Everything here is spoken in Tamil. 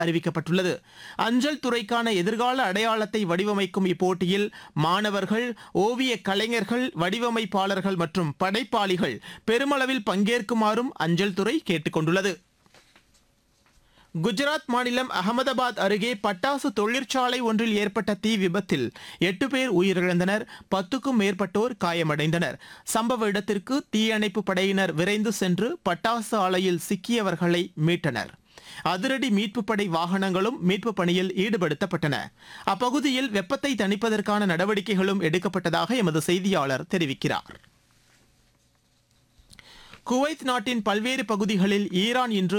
அறிவிக்கப்பட்டுள்ளது அஞ்சல் துறைக்கான எதிர்கால அடையாளத்தை வடிவமைக்கும் இப்போட்டியில் மாணவர்கள் ஓவிய கலைஞர்கள் வடிவமைப்பாளர்கள் மற்றும் படைப்பாளிகள் பெருமளவில் பங்கேற்குமாறும் அஞ்சல் துறை கேட்டுக் கொண்டுள்ளது குஜராத் மாநிலம் அகமதாபாத் அருகே பட்டாசு தொழிற்சாலை ஒன்றில் ஏற்பட்ட தீ விபத்தில் எட்டு பேர் உயிரிழந்தனர் பத்துக்கும் மேற்பட்டோர் காயமடைந்தனர் சம்பவ இடத்திற்கு தீயணைப்பு படையினர் விரைந்து சென்று பட்டாசு ஆலையில் சிக்கியவர்களை மீட்டனர் அதிரடி மீட்புப் படை வாகனங்களும் மீட்புப் பணியில் ஈடுபடுத்தப்பட்டன அப்பகுதியில் வெப்பத்தை தணிப்பதற்கான நடவடிக்கைகளும் எடுக்கப்பட்டதாக எமது செய்தியாளர் தெரிவிக்கிறார் குவைத் நாட்டின் பல்வேறு பகுதிகளில் ஈரான் இன்று